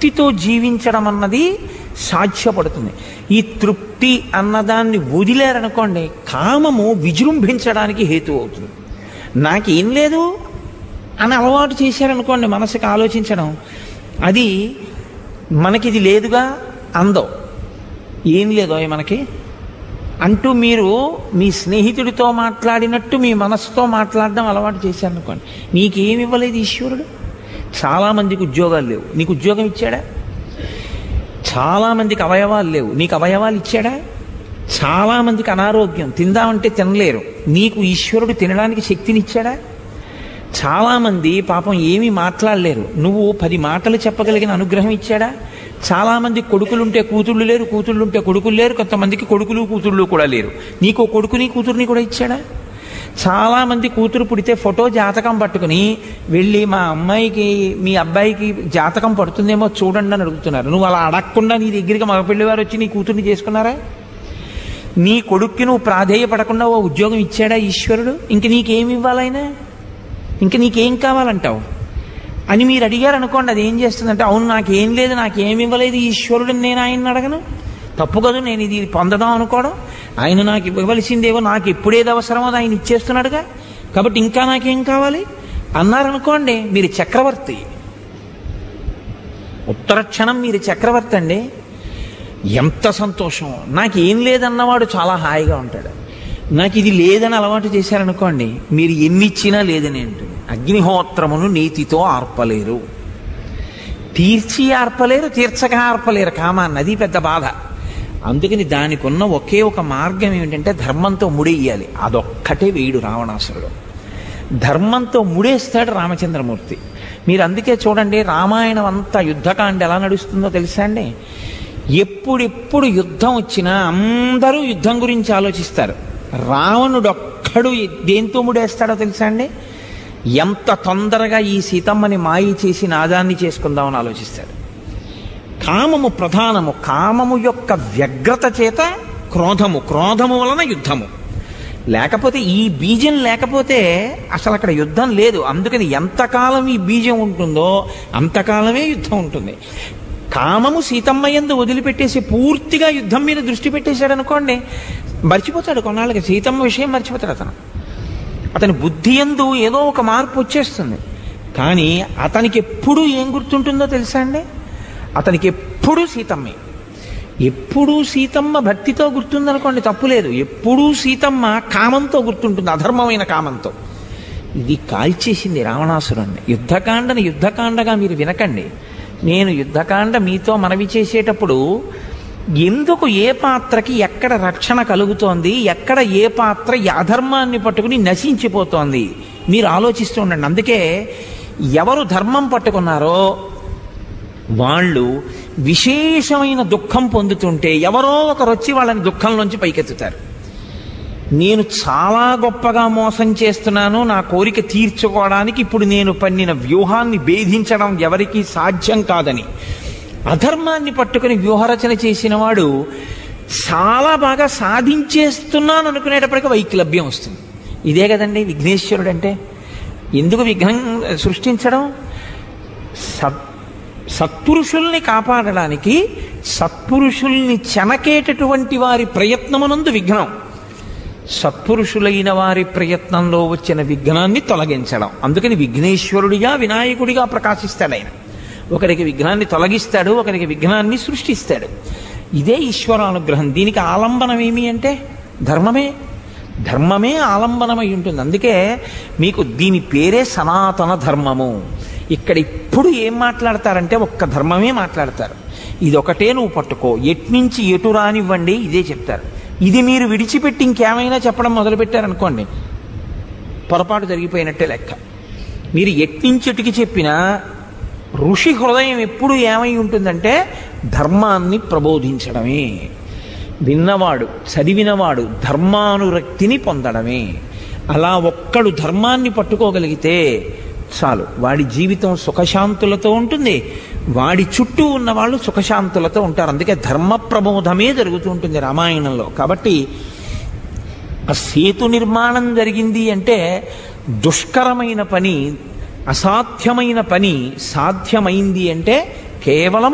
తృప్తితో జీవించడం అన్నది సాధ్యపడుతుంది ఈ తృప్తి అన్నదాన్ని వదిలేరనుకోండి కామము విజృంభించడానికి హేతు అవుతుంది నాకేం లేదు అని అలవాటు చేశారనుకోండి మనసుకి ఆలోచించడం అది మనకిది లేదుగా అందం ఏం లేదో మనకి అంటూ మీరు మీ స్నేహితుడితో మాట్లాడినట్టు మీ మనసుతో మాట్లాడడం అలవాటు చేశారనుకోండి నీకేమి ఇవ్వలేదు ఈశ్వరుడు చాలామందికి ఉద్యోగాలు లేవు నీకు ఉద్యోగం ఇచ్చాడా చాలామందికి అవయవాలు లేవు నీకు అవయవాలు ఇచ్చాడా చాలామందికి అనారోగ్యం తిందామంటే తినలేరు నీకు ఈశ్వరుడు తినడానికి శక్తిని ఇచ్చాడా చాలామంది పాపం ఏమీ మాట్లాడలేరు నువ్వు పది మాటలు చెప్పగలిగిన అనుగ్రహం ఇచ్చాడా చాలామంది కొడుకులుంటే కూతుళ్ళు లేరు కూతుళ్ళుంటే కొడుకులు లేరు కొంతమందికి కొడుకులు కూతుళ్ళు కూడా లేరు నీకు ఓ కొడుకుని కూతుర్ని కూడా ఇచ్చాడా చాలామంది కూతురు పుడితే ఫోటో జాతకం పట్టుకుని వెళ్ళి మా అమ్మాయికి మీ అబ్బాయికి జాతకం పడుతుందేమో చూడండి అని అడుగుతున్నారు నువ్వు అలా అడగకుండా నీ దగ్గరికి మగపిల్లి వారు వచ్చి నీ కూతుర్ని చేసుకున్నారా నీ కొడుక్కి నువ్వు ప్రాధేయపడకుండా ఓ ఉద్యోగం ఇచ్చాడా ఈశ్వరుడు ఇంక నీకేమి ఇవ్వాలైనా ఇంక నీకేం కావాలంటావు అని మీరు అడిగారు అనుకోండి అది ఏం చేస్తుందంటే అవును నాకేం లేదు నాకేం ఇవ్వలేదు ఈశ్వరుడిని నేను ఆయన్ని అడగను తప్పు కదా నేను ఇది పొందడం అనుకోవడం ఆయన నాకు ఇవ్వవలసిందేవో నాకు ఎప్పుడేది అవసరమో అది ఆయన ఇచ్చేస్తున్నాడుగా కాబట్టి ఇంకా నాకేం కావాలి అన్నారనుకోండి మీరు చక్రవర్తి ఉత్తర క్షణం మీరు చక్రవర్తి అండి ఎంత సంతోషం నాకేం లేదన్నవాడు చాలా హాయిగా ఉంటాడు నాకు ఇది లేదని అలవాటు చేశారనుకోండి మీరు ఎన్ని ఇచ్చినా లేదని అంటుంది అగ్నిహోత్రమును నీతితో ఆర్పలేరు తీర్చి ఆర్పలేరు తీర్చక ఆర్పలేరు కామాన్ని అది పెద్ద బాధ అందుకని దానికి ఉన్న ఒకే ఒక మార్గం ఏమిటంటే ధర్మంతో ముడేయాలి అదొక్కటే వేయుడు రావణాసురుడు ధర్మంతో ముడేస్తాడు రామచంద్రమూర్తి మీరు అందుకే చూడండి రామాయణం అంతా యుద్ధకాండ ఎలా నడుస్తుందో తెలుసా అండి ఎప్పుడెప్పుడు యుద్ధం వచ్చినా అందరూ యుద్ధం గురించి ఆలోచిస్తారు రావణుడొక్కడు దేంతో ముడేస్తాడో తెలుసా అండి ఎంత తొందరగా ఈ సీతమ్మని మాయి చేసి నాదాన్ని చేసుకుందామని ఆలోచిస్తాడు కామము ప్రధానము కామము యొక్క వ్యగ్రత చేత క్రోధము క్రోధము వలన యుద్ధము లేకపోతే ఈ బీజం లేకపోతే అసలు అక్కడ యుద్ధం లేదు అందుకని ఎంతకాలం ఈ బీజం ఉంటుందో అంతకాలమే యుద్ధం ఉంటుంది కామము సీతమ్మ యందు వదిలిపెట్టేసి పూర్తిగా యుద్ధం మీద దృష్టి పెట్టేశాడు అనుకోండి మర్చిపోతాడు కొన్నాళ్ళకి సీతమ్మ విషయం మర్చిపోతాడు అతను అతని బుద్ధి ఎందు ఏదో ఒక మార్పు వచ్చేస్తుంది కానీ అతనికి ఎప్పుడు ఏం గుర్తుంటుందో తెలుసా అండి అతనికి ఎప్పుడూ సీతమ్మే ఎప్పుడూ సీతమ్మ భక్తితో గుర్తుందనుకోండి తప్పులేదు ఎప్పుడూ సీతమ్మ కామంతో గుర్తుంటుంది అధర్మమైన కామంతో ఇది కాల్చేసింది రావణాసురుణ్ణి యుద్ధకాండని యుద్ధకాండగా మీరు వినకండి నేను యుద్ధకాండ మీతో మనవి చేసేటప్పుడు ఎందుకు ఏ పాత్రకి ఎక్కడ రక్షణ కలుగుతోంది ఎక్కడ ఏ పాత్ర ఈ అధర్మాన్ని పట్టుకుని నశించిపోతోంది మీరు ఆలోచిస్తూ ఉండండి అందుకే ఎవరు ధర్మం పట్టుకున్నారో వాళ్ళు విశేషమైన దుఃఖం పొందుతుంటే ఎవరో ఒకరు వచ్చి వాళ్ళని దుఃఖంలోంచి పైకెత్తుతారు నేను చాలా గొప్పగా మోసం చేస్తున్నాను నా కోరిక తీర్చుకోవడానికి ఇప్పుడు నేను పన్నిన వ్యూహాన్ని భేదించడం ఎవరికీ సాధ్యం కాదని అధర్మాన్ని పట్టుకుని వ్యూహరచన చేసిన వాడు చాలా బాగా సాధించేస్తున్నాను అనుకునేటప్పటికీ వైక్లభ్యం వస్తుంది ఇదే కదండి విఘ్నేశ్వరుడు అంటే ఎందుకు విఘ్నం సృష్టించడం సత్ సత్పురుషుల్ని కాపాడడానికి సత్పురుషుల్ని చెనకేటటువంటి వారి ప్రయత్నమునందు విఘ్నం సత్పురుషులైన వారి ప్రయత్నంలో వచ్చిన విఘ్నాన్ని తొలగించడం అందుకని విఘ్నేశ్వరుడిగా వినాయకుడిగా ప్రకాశిస్తాడు ఆయన ఒకరికి విఘ్నాన్ని తొలగిస్తాడు ఒకరికి విఘ్నాన్ని సృష్టిస్తాడు ఇదే ఈశ్వరానుగ్రహం దీనికి ఆలంబనం ఏమి అంటే ధర్మమే ధర్మమే ఆలంబనమై ఉంటుంది అందుకే మీకు దీని పేరే సనాతన ధర్మము ఇక్కడ ఇప్పుడు ఏం మాట్లాడతారంటే ఒక్క ధర్మమే మాట్లాడతారు ఇది ఒకటే నువ్వు పట్టుకో ఎట్నుంచి ఎటు రానివ్వండి ఇదే చెప్తారు ఇది మీరు విడిచిపెట్టి ఇంకేమైనా చెప్పడం మొదలుపెట్టారనుకోండి పొరపాటు జరిగిపోయినట్టే లెక్క మీరు ఎట్నుంచెటికి చెప్పినా ఋషి హృదయం ఎప్పుడు ఏమై ఉంటుందంటే ధర్మాన్ని ప్రబోధించడమే విన్నవాడు చదివినవాడు ధర్మానురక్తిని పొందడమే అలా ఒక్కడు ధర్మాన్ని పట్టుకోగలిగితే చాలు వాడి జీవితం సుఖశాంతులతో ఉంటుంది వాడి చుట్టూ ఉన్న వాళ్ళు సుఖశాంతులతో ఉంటారు అందుకే ధర్మ ప్రబోధమే జరుగుతూ ఉంటుంది రామాయణంలో కాబట్టి ఆ సేతు నిర్మాణం జరిగింది అంటే దుష్కరమైన పని అసాధ్యమైన పని సాధ్యమైంది అంటే కేవలం